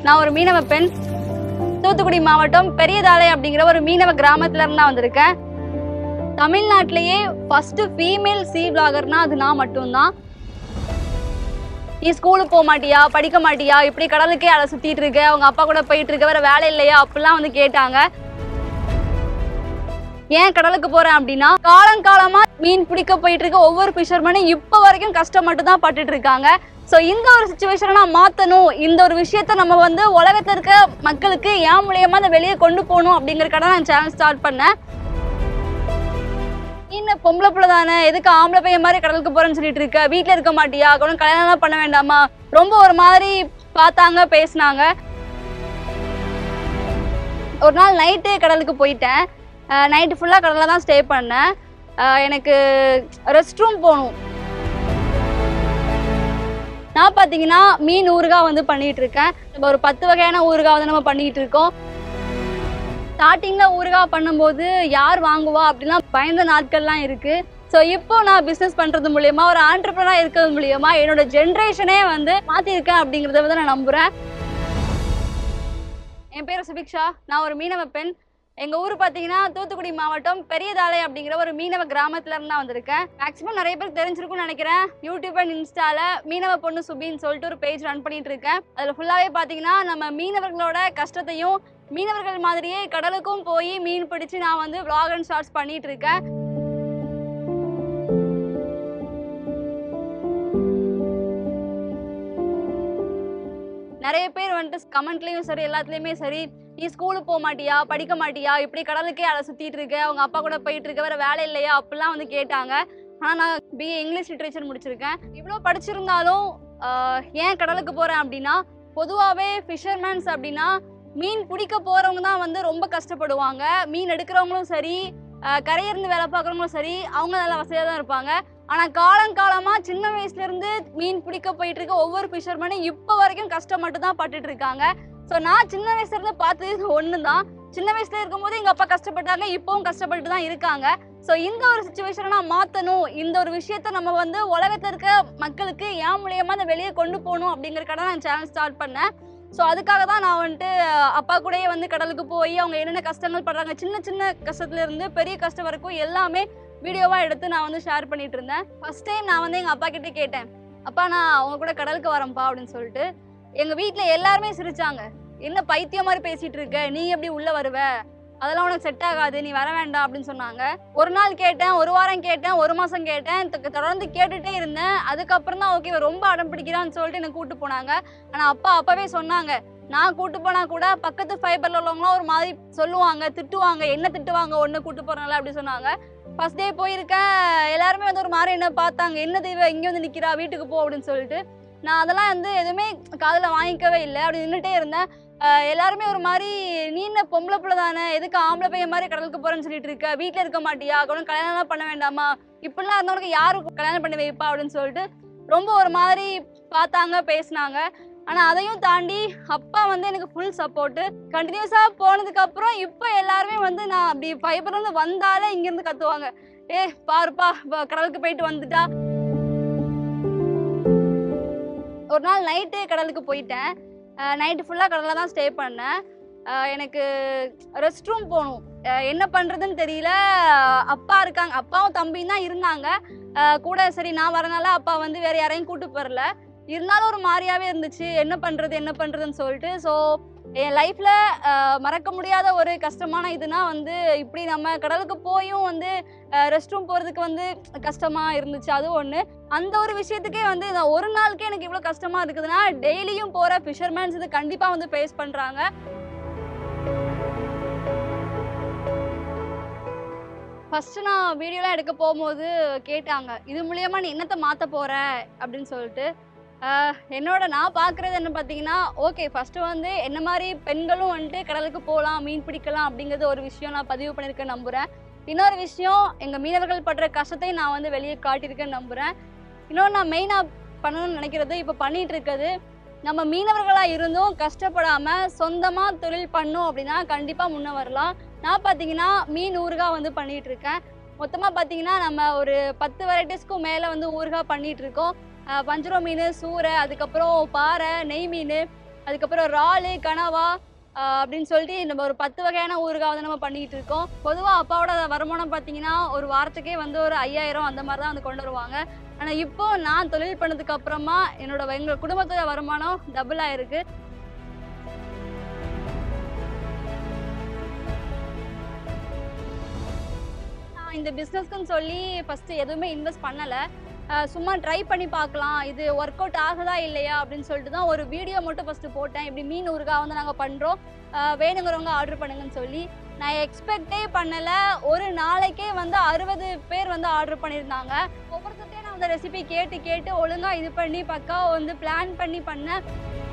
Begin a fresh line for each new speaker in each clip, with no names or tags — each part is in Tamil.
நான் ஒரு மீனவ பெண் தூத்துக்குடி மாவட்டம் பெரியதாலை அப்படிங்கிற ஒரு மீனவ கிராமத்துல இருந்து நான் வந்திருக்கேன் தமிழ்நாட்டிலேயே ஃபர்ஸ்ட் ஃபீமேல் சி பிளாகர்னா அது நான் மட்டும்தான் நீ ஸ்கூலுக்கு போக மாட்டியா படிக்க மாட்டியா இப்படி கடலுக்கே அலை சுத்திட்டு இருக்க அவங்க அப்பா கூட போயிட்டு இருக்க வேற வேலை இல்லையா அப்படிலாம் வந்து கேட்டாங்க ஏன் கடலுக்கு போறேன் அப்படின்னா காலங்காலமா மீன் பிடிக்க போயிட்டு இருக்க ஒவ்வொரு ஃபிஷர்மேனும் இப்போ வரைக்கும் கஷ்டப்பட்டு தான் பட்டுட்டு இருக்காங்க ஸோ இந்த ஒரு சுச்சுவேஷனை நான் மாற்றணும் இந்த ஒரு விஷயத்த நம்ம வந்து உலகத்தில் இருக்க மக்களுக்கு ஏன் மூலியமா அதை வெளியே கொண்டு போகணும் அப்படிங்கறக்காக நான் சேனல் ஸ்டார்ட் பண்ணேன் இன்னும் பொம்பளை பிள்ளை தானே எதுக்கு ஆம்பளை பையன் மாதிரி கடலுக்கு போறேன்னு சொல்லிட்டு இருக்க வீட்டில் இருக்க மாட்டியா கூட கல்யாணம் பண்ண வேண்டாமா ரொம்ப ஒரு மாதிரி பார்த்தாங்க பேசினாங்க ஒரு நாள் நைட்டு கடலுக்கு போயிட்டேன் நைட்டு ஃபுல்லாக கடலில் தான் ஸ்டே பண்ணேன் அஹ் எனக்கு ரெஸ்ட் ரூம் போகணும் நான் பார்த்தீங்கன்னா மீன் ஊறுகாய் வந்து பண்ணிட்டு இருக்கேன் நம்ம ஒரு பத்து வகையான ஊறுகாய் வந்து நம்ம பண்ணிட்டு இருக்கோம் ஸ்டார்டிங்கில் ஊறுகாய் பண்ணும்போது யார் வாங்குவா அப்படிலாம் பயந்த நாட்கள்லாம் இருக்கு ஸோ இப்போ நான் பிஸ்னஸ் பண்ணுறது மூலியமா ஒரு ஆண்டர்பிரனாக இருக்கிறது மூலியமா என்னோட ஜென்ரேஷனே வந்து மாற்றிருக்கேன் அப்படிங்கிறத வந்து நான் நம்புகிறேன் என் பேர் சுபிக்ஷா நான் ஒரு மீனவ பெண் எங்க ஊர் பாத்தீங்கன்னா தூத்துக்குடி மாவட்டம் பெரியதாலை அப்படிங்கிற ஒரு மீனவ கிராமத்துல இருந்து நான் வந்திருக்கேன் மேக்ஸிமம் நிறைய பேருக்கு தெரிஞ்சிருக்கும்னு நினைக்கிறேன் யூடியூப் அண்ட் இன்ஸ்டால மீனவ பொண்ணு சுபின்னு சொல்லிட்டு ஒரு பேஜ் ரன் பண்ணிட்டு இருக்கேன் அதுல ஃபுல்லாவே பாத்தீங்கன்னா நம்ம மீனவர்களோட கஷ்டத்தையும் மீனவர்கள் மாதிரியே கடலுக்கும் போய் மீன் பிடிச்சு நான் வந்து vlog அண்ட் ஷார்ட்ஸ் பண்ணிட்டு இருக்கேன் நிறைய பேர் வந்துட்டு கமெண்ட்லயும் சரி எல்லாத்துலயுமே சரி நீ ஸ்கூலுக்கு போக மாட்டியா படிக்க மாட்டியா இப்படி கடலுக்கே அலை சுத்திட்டு இருக்க அவங்க அப்பா கூட போயிட்டு இருக்க வேற வேலை இல்லையா அப்படிலாம் வந்து கேட்டாங்க ஆனா நான் பிஏ இங்கிலீஷ் லிட்ரேச்சர் முடிச்சிருக்கேன் இவ்வளோ படிச்சிருந்தாலும் ஆஹ், ஏன் கடலுக்கு போறேன் அப்படின்னா பொதுவாகவே ஃபிஷர்மேன்ஸ் அப்படின்னா மீன் பிடிக்க போறவங்க தான் வந்து ரொம்ப கஷ்டப்படுவாங்க மீன் எடுக்கிறவங்களும் சரி ஆஹ், கரையிருந்து வேலை பார்க்குறவங்களும் சரி அவங்க நல்ல வசதியாக தான் இருப்பாங்க ஆனா காலங்காலமா சின்ன வயசுல இருந்து மீன் பிடிக்க போயிட்டு இருக்க ஒவ்வொரு ஃபிஷர்மேனும் இப்போ வரைக்கும் கஷ்டப்பட்டு தான் பட்டுட்டு இருக்காங்க ஸோ நான் சின்ன வயசுல இருந்து பார்த்தது ஒன்று தான் சின்ன வயசுல இருக்கும்போது எங்க அப்பா கஷ்டப்பட்டாங்க இப்பவும் கஷ்டப்பட்டு தான் இருக்காங்க ஸோ இந்த ஒரு சுச்சுவேஷனை நான் மாற்றணும் இந்த ஒரு விஷயத்த நம்ம வந்து உலகத்தில் இருக்க மக்களுக்கு ஏன் மூலியமா அதை வெளியே கொண்டு போகணும் அப்படிங்கறக்காக நான் சேனல் ஸ்டார்ட் பண்ணேன் ஸோ அதுக்காக தான் நான் வந்துட்டு அஹ், அப்பா கூடயே வந்து கடலுக்கு போய் அவங்க என்னென்ன கஷ்டங்கள் படுறாங்க சின்ன சின்ன கஷ்டத்துல இருந்து பெரிய கஷ்டம் வரைக்கும் எல்லாமே வீடியோவாக எடுத்து நான் வந்து ஷேர் பண்ணிட்டு இருந்தேன் ஃபர்ஸ்ட் டைம் நான் வந்து எங்கள் அப்பா கிட்ட கேட்டேன் அப்பா நான் அவங்க கூட கடலுக்கு வரேன்ப்பா அப்படின்னு சொல்லிட்டு எங்கள் வீட்டில் எல்லாருமே சிரிச்சாங்க என்ன பைத்தியம் மாதிரி பேசிட்டு இருக்க நீ எப்படி உள்ள வருவ அதெல்லாம் உனக்கு செட் ஆகாது நீ வர வேண்டாம் அப்படின்னு சொன்னாங்க ஒரு நாள் கேட்டேன் ஒரு வாரம் கேட்டேன் ஒரு மாசம் கேட்டேன் தொ- தொடர்ந்து கேட்டுட்டே இருந்தேன் அதுக்கப்புறம் தான் ஓகே ரொம்ப அடம் பிடிக்கிறான்னு சொல்லிட்டு என்னை கூட்டு போனாங்க ஆனா அப்பா அப்பவே சொன்னாங்க நான் கூட்டு போனா கூட பக்கத்து ஃபைபர்ல உள்ளவங்களாம் ஒரு மாதிரி சொல்லுவாங்க திட்டுவாங்க என்ன திட்டுவாங்க ஒன்று கூட்டு போறனால அப்படி சொன்னாங்க ஃபர்ஸ்ட் டே போயிருக்கேன் எல்லாருமே வந்து ஒரு மாதிரி என்ன பார்த்தாங்க என்ன தெய்வ இங்கே வந்து நிக்கிறா வீட்டுக்கு போ அப்படின்னு சொல்லிட்டு நான் அதெல்லாம் வந்து எதுவுமே காதில் வாங்கிக்கவே இல்லை அப்படி நின்றுட்டே இருந்தேன் ஆஹ் எல்லாருமே ஒரு மாதிரி நீ என்ன பொம்பளை பிள்ளை தானே எதுக்கு ஆம்பளை பையன் மாதிரி கடலுக்கு போறேன்னு சொல்லிட்டு இருக்க வீட்டில் இருக்க மாட்டியா கூட கல்யாணம் பண்ண வேண்டாமா இப்படிலாம் இருந்தவனுக்கு யாரு கல்யாணம் பண்ணி வைப்பா அப்படின்னு சொல்லிட்டு ரொம்ப ஒரு மாதிரி பார்த்தாங்க பேசினாங்க ஆனா அதையும் தாண்டி அப்பா வந்து எனக்கு ஃபுல் சப்போர்ட்டு கண்டினியூஸா போனதுக்கு அப்புறம் இப்போ எல்லாருமே வந்து நான் அப்படி ஃபைபர்ல இருந்து வந்தாலே இங்க இருந்து கத்துவாங்க ஏ பாருப்பா வ- கடலுக்கு போயிட்டு வந்துட்டா ஒரு நாள் நைட்டு கடலுக்கு போயிட்டேன் நைட்டு ஃபுல்லாக கடலில் தான் ஸ்டே பண்ணேன் அஹ் எனக்கு ரெஸ்ட் ரூம் போகணும் அஹ் என்ன பண்ணுறதுன்னு தெரியல அப்பா இருக்காங்க அப்பாவும் தம்பியும் தான் இருந்தாங்க அஹ் கூட சரி நான் வரனால அப்பா வந்து வேற யாரையும் கூட்டு போறல இருந்தாலும் ஒரு மாதிரியாவே இருந்துச்சு என்ன பண்றது என்ன பண்றதுன்னு சொல்லிட்டு ஸோ என் லைஃப்ல மறக்க முடியாத ஒரு கஷ்டமான இதுனா வந்து இப்படி நம்ம கடலுக்கு போயும் வந்து ரெஸ்ட் ரூம் போறதுக்கு வந்து கஷ்டமா இருந்துச்சு அது ஒன்று அந்த ஒரு விஷயத்துக்கே வந்து இந்த ஒரு நாளுக்கே எனக்கு இவ்வளோ கஷ்டமா இருக்குதுன்னா டெய்லியும் போற ஃபிஷர்மேன்ஸ் இது கண்டிப்பா வந்து ஃபேஸ் பண்றாங்க ஃபர்ஸ்ட் நான் வீடியோலாம் எடுக்க போகும்போது கேட்டாங்க இது மூலியமா நீ என்னத்தை மாத்த போற அப்படின்னு சொல்லிட்டு ஆஹ் என்னோட நான் பார்க்குறது என்ன பார்த்தீங்கன்னா ஓகே ஃபஸ்ட்டு வந்து என்ன மாதிரி பெண்களும் வந்துட்டு கடலுக்கு போகலாம் மீன் பிடிக்கலாம் அப்படிங்கிறது ஒரு விஷயம் நான் பதிவு பண்ணியிருக்கேன் நம்புகிறேன் இன்னொரு விஷயம் எங்கள் மீனவர்கள் படுற கஷ்டத்தை நான் வந்து வெளியே காட்டியிருக்கேன்னு நம்புகிறேன் இன்னொன்று நான் மெயினாக பண்ணணும்னு நினைக்கிறது இப்போ பண்ணிட்டு இருக்கிறது நம்ம மீனவர்களாக இருந்தும் கஷ்டப்படாமல் சொந்தமாக தொழில் பண்ணோம் அப்படின்னா கண்டிப்பாக முன்ன வரலாம் நான் பார்த்தீங்கன்னா மீன் ஊறுகாய் வந்து பண்ணிட்டு இருக்கேன் மொத்தமாக பார்த்தீங்கன்னா நம்ம ஒரு பத்து வெரைட்டிஸ்க்கும் மேலே வந்து ஊறுகாய் பண்ணிட்டு இருக்கோம் அஹ் வஞ்சரம் மீன் சூறை அதுக்கப்புறம் பாறை நெய் மீன் அதுக்கப்புறம் இறாலு கனவா ஆஹ் அப்படின்னு சொல்லிட்டு நம்ம ஒரு பத்து வகையான ஊறுகாய் வந்து நம்ம பண்ணிட்டு இருக்கோம் பொதுவாக அப்பாவோட வருமானம் பார்த்தீங்கன்னா ஒரு வாரத்துக்கே வந்து ஒரு ஐயாயிரம் அந்த மாதிரி தான் வந்து கொண்டு வருவாங்க ஆனால் இப்போ நான் தொழில் பண்ணதுக்கு அப்புறமா என்னோட எங்க குடும்பத்தோட வருமானம் டபுள் ஆயிருக்கு நான் இந்த பிஸ்னஸ்க்குன்னு சொல்லி ஃபஸ்ட்டு எதுவுமே இன்வெஸ்ட் பண்ணலை சும்மா ட்ரை பண்ணி பார்க்கலாம் இது ஒர்க் அவுட் ஆகுதா இல்லையா அப்படின்னு சொல்லிட்டு தான் ஒரு வீடியோ மட்டும் ஃபஸ்ட்டு போட்டேன் இப்படி மீன் ஊறுகாய் வந்து நாங்கள் பண்ணுறோம் வேணுங்கிறவங்க ஆர்டர் பண்ணுங்கன்னு சொல்லி நான் எக்ஸ்பெக்டே பண்ணலை ஒரு நாளைக்கே வந்து அறுபது பேர் வந்து ஆர்டர் பண்ணியிருந்தாங்க ஒவ்வொருத்தர்ட்டையும் நான் அந்த ரெசிபி கேட்டு கேட்டு ஒழுங்காக இது பண்ணி பக்காவாக வந்து பிளான் பண்ணி பண்ணேன்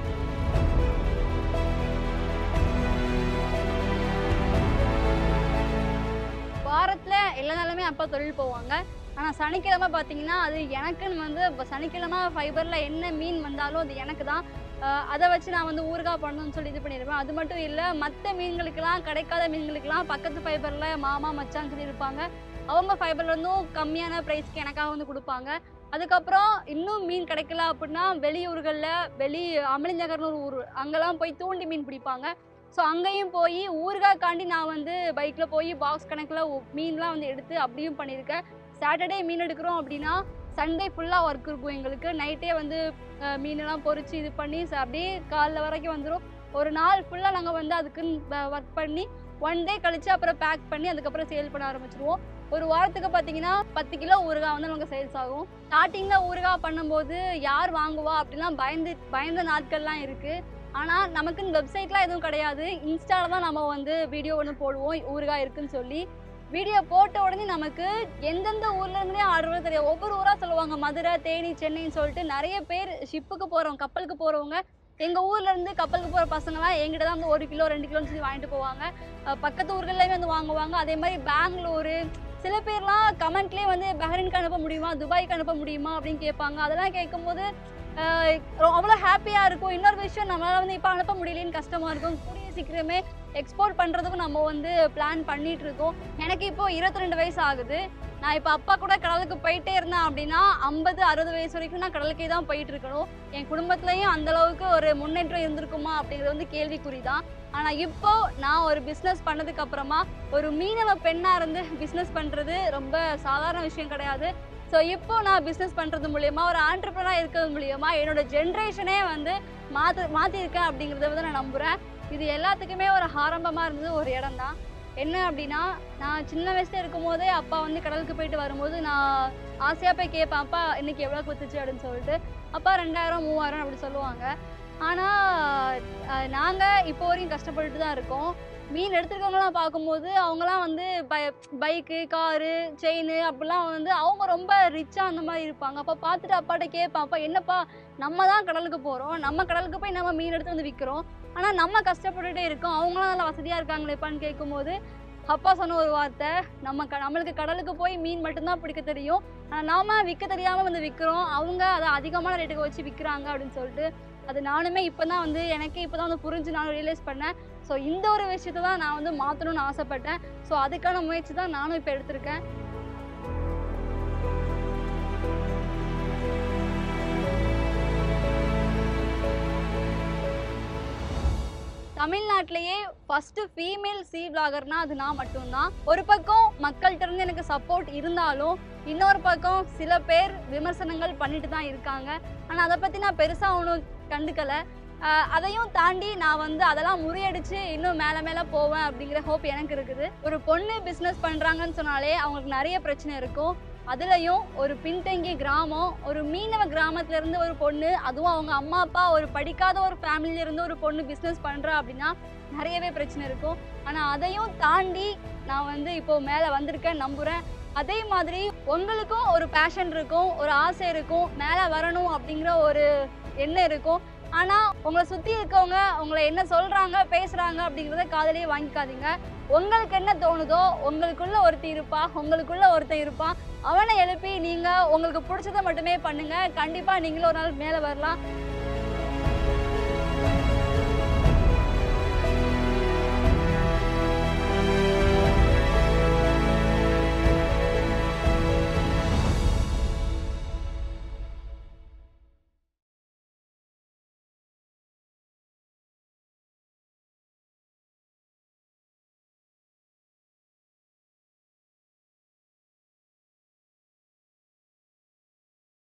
வாரத்தில் எல்லா நாளுமே அப்பா தொழில் போவாங்க ஆனால் சனிக்கிழமை பார்த்தீங்கன்னா அது எனக்குன்னு வந்து இப்போ சனிக்கிழமை ஃபைபரில் என்ன மீன் வந்தாலும் அது எனக்கு தான் அஹ் அதை வச்சு நான் வந்து ஊறுகாய் பண்ணணும்னு சொல்லி இது பண்ணியிருப்பேன் அது மட்டும் இல்லை மற்ற மீன்களுக்கெல்லாம் கிடைக்காத மீன்களுக்கெல்லாம் பக்கத்து ஃபைபரில் மாமா மச்சான்னு சொல்லி இருப்பாங்க அவங்க ஃபைபர்ல இருந்தும் கம்மியான ப்ரைஸ்க்கு எனக்காக வந்து கொடுப்பாங்க அதுக்கப்புறம் இன்னும் மீன் கிடைக்கல அப்படின்னா வெளியூர்களில் வெளி அமளிநகர்னு ஒரு ஊர் அங்கெல்லாம் போய் தூண்டி மீன் பிடிப்பாங்க ஸோ அங்கேயும் போய் ஊறுகாய்க்காண்டி நான் வந்து பைக்கில் போய் பாக்ஸ் கணக்கில் மீன்லாம் வந்து எடுத்து அப்படியும் பண்ணியிருக்கேன் சாட்டர்டே மீன் எடுக்கிறோம் அப்படின்னா சண்டே ஃபுல்லாக ஒர்க் இருக்கும் எங்களுக்கு நைட்டே வந்து அஹ், மீனெல்லாம் பொரிச்சு இது பண்ணி ச- அப்படியே காலைல வரைக்கும் வந்துடும் ஒரு நாள் ஃபுல்லாக நாங்கள் வந்து அதுக்குன்னு ஒர்க் பண்ணி ஒன் டே கழிச்சு அப்புறம் பேக் பண்ணி அதுக்கப்புறம் சேல் பண்ண ஆரம்பிச்சிருவோம் ஒரு வாரத்துக்கு பார்த்தீங்கன்னா பத்து கிலோ ஊறுகாய் வந்து நமக்கு சேல்ஸ் ஆகும் ஸ்டார்டிங்கில் ஊறுகாய் பண்ணும்போது யார் வாங்குவா அப்படிலாம் பயந்து பயந்த நாட்கள்லாம் இருக்குது ஆனால் நமக்குன்னு வெப்சைட்லாம் எதுவும் கிடையாது இன்ஸ்டால தான் நம்ம வந்து வீடியோ ஒன்று போடுவோம் ஊறுகாய் இருக்குன்னு சொல்லி வீடியோ போட்ட உடனே நமக்கு எந்தெந்த ஊர்ல இருந்தே ஆர்டர் தெரியும் ஒவ்வொரு ஊரா சொல்லுவாங்க மதுரை தேனி சென்னைன்னு சொல்லிட்டு நிறைய பேர் ஷிப்புக்கு போறவங்க கப்பலுக்கு போறவங்க எங்க ஊர்ல இருந்து கப்பலுக்கு போற பசங்கலாம் எங்கிட்ட தான் வந்து ஒரு கிலோ ரெண்டு கிலோன்னு சொல்லி வாங்கிட்டு போவாங்க அஹ் பக்கத்து ஊர்கள்லயுமே வந்து வாங்குவாங்க அதே மாதிரி பெங்களூரு சில பேர்லாம் கமெண்ட்லேயே வந்து பஹ்ரைனுக்கு அனுப்ப முடியுமா துபாய்க்கு அனுப்ப முடியுமா அப்படின்னு கேட்பாங்க அதெல்லாம் கேட்கும்போது ஆஹ் அவ்வளோ ஹாப்பியாக இருக்கும் இன்னொரு விஷயம் நம்மளால வந்து இப்போ அனுப்ப முடியலன்னு கஷ்டமாக இருக்கும் கூடிய சீக்கிரமே எக்ஸ்போர்ட் பண்ணுறதுக்கும் நம்ம வந்து பிளான் பண்ணிட்டு இருக்கோம் எனக்கு இப்போ இருபத்தி ரெண்டு வயசு ஆகுது நான் இப்போ அப்பா கூட கடலுக்கு போயிட்டே இருந்தேன் அப்படின்னா ஐம்பது அறுபது வயசு வரைக்கும் நான் கடலுக்கே தான் போயிட்டு இருக்கணும் என் குடும்பத்துலேயும் அந்த அளவுக்கு ஒரு முன்னேற்றம் இருந்திருக்குமா அப்படிங்கிறது வந்து கேள்விக்குறி தான் ஆனால் இப்போ நான் ஒரு பிஸ்னஸ் பண்ணதுக்கு அப்புறமா ஒரு மீனவ பெண்ணாக இருந்து பிஸ்னஸ் பண்ணுறது ரொம்ப சாதாரண விஷயம் கிடையாது ஸோ இப்போ நான் பிஸ்னஸ் பண்ணுறது மூலியமா ஒரு ஆண்டர்பிரனாக இருக்கிறது மூலியமா என்னோட ஜென்ரேஷனே வந்து மாற்ற மாற்றிருக்கேன் அப்படிங்கிறத வந்து நான் நம்புகிறேன் இது எல்லாத்துக்குமே ஒரு ஆரம்பமாக இருந்தது ஒரு இடம் தான் என்ன அப்படின்னா நான் சின்ன வயசுல இருக்கும் போதே அப்பா வந்து கடலுக்கு போயிட்டு வரும்போது நான் ஆசையாக போய் கேட்பேன் அப்பா இன்னைக்கு எவ்வளோ குத்துச்சு அப்படின்னு சொல்லிட்டு அப்பா ரெண்டாயிரம் மூவாயிரம் அப்படி சொல்லுவாங்க ஆனால் நாங்கள் இப்போ வரையும் கஷ்டப்பட்டுட்டு தான் இருக்கோம் மீன் எடுத்துருக்கவங்களாம் பார்க்கும்போது அவங்களாம் வந்து பை பைக்கு காரு செயின் அப்படிலாம் வந்து அவங்க ரொம்ப ரிச்சாக அந்த மாதிரி இருப்பாங்க அப்போ பார்த்துட்டு அப்பாட்ட கேட்பேன் அப்பா என்னப்பா நம்ம தான் கடலுக்கு போகிறோம் நம்ம கடலுக்கு போய் நம்ம மீன் எடுத்து வந்து விற்கிறோம் ஆனால் நம்ம கஷ்டப்பட்டுட்டே இருக்கோம் அவங்களாம் நல்லா வசதியாக இருக்காங்களேப்பான்னு கேட்கும்போது அப்பா சொன்ன ஒரு வார்த்தை நம்ம க நம்மளுக்கு கடலுக்கு போய் மீன் மட்டும்தான் பிடிக்க தெரியும் ஆனால் நாம விற்க தெரியாமல் வந்து விற்கிறோம் அவங்க அதை அதிகமான ரேட்டுக்கு வச்சு விற்கிறாங்க அப்படின்னு சொல்லிட்டு அது நானுமே இப்போ தான் வந்து எனக்கு இப்போ தான் வந்து புரிஞ்சு நான் ரியலைஸ் பண்ணேன் ஸோ இந்த ஒரு விஷயத்தை தான் நான் வந்து மாற்றணும்னு ஆசைப்பட்டேன் ஸோ அதுக்கான முயற்சி தான் நானும் இப்போ எடுத்திருக்கேன் தமிழ்நாட்டிலேயே ஃபர்ஸ்ட் ஃபீமேல் சி பிளாகர்னா அது நான் மட்டும்தான் ஒரு பக்கம் மக்கள்கிட்ட இருந்து எனக்கு சப்போர்ட் இருந்தாலும் இன்னொரு பக்கம் சில பேர் விமர்சனங்கள் பண்ணிட்டு தான் இருக்காங்க ஆனால் அதை பற்றி நான் பெருசாக ஒன்றும் கண்டுக்கலை ஆஹ் அதையும் தாண்டி நான் வந்து அதெல்லாம் முறியடிச்சு இன்னும் மேலே மேலே போவேன் அப்படிங்கிற ஹோப் எனக்கு இருக்குது ஒரு பொண்ணு பிஸ்னஸ் பண்ணுறாங்கன்னு சொன்னாலே அவங்களுக்கு நிறைய பிரச்சனை இருக்கும் அதுலேயும் ஒரு பின்தங்கிய கிராமம் ஒரு மீனவ கிராமத்துல இருந்து ஒரு பொண்ணு அதுவும் அவங்க அம்மா அப்பா ஒரு படிக்காத ஒரு ஃபேமிலியில இருந்து ஒரு பொண்ணு பிஸ்னஸ் பண்ணுறா அப்படின்னா நிறையவே பிரச்சனை இருக்கும் ஆனால் அதையும் தாண்டி நான் வந்து இப்போ மேலே வந்திருக்கேன் நம்புகிறேன் அதே மாதிரி உங்களுக்கும் ஒரு பேஷன் இருக்கும் ஒரு ஆசை இருக்கும் மேலே வரணும் அப்படிங்கிற ஒரு எண்ணம் இருக்கும் ஆனால் உங்களை சுற்றி இருக்கவங்க உங்களை என்ன சொல்கிறாங்க பேசுகிறாங்க அப்படிங்கிறத காதலியே வாங்கிக்காதீங்க உங்களுக்கு என்ன தோணுதோ உங்களுக்குள்ள ஒருத்தி இருப்பா உங்களுக்குள்ள ஒருத்தன் இருப்பான் அவனை எழுப்பி நீங்கள் உங்களுக்கு பிடிச்சதை மட்டுமே பண்ணுங்கள் கண்டிப்பாக நீங்களும் ஒரு நாள் மேலே வரலாம்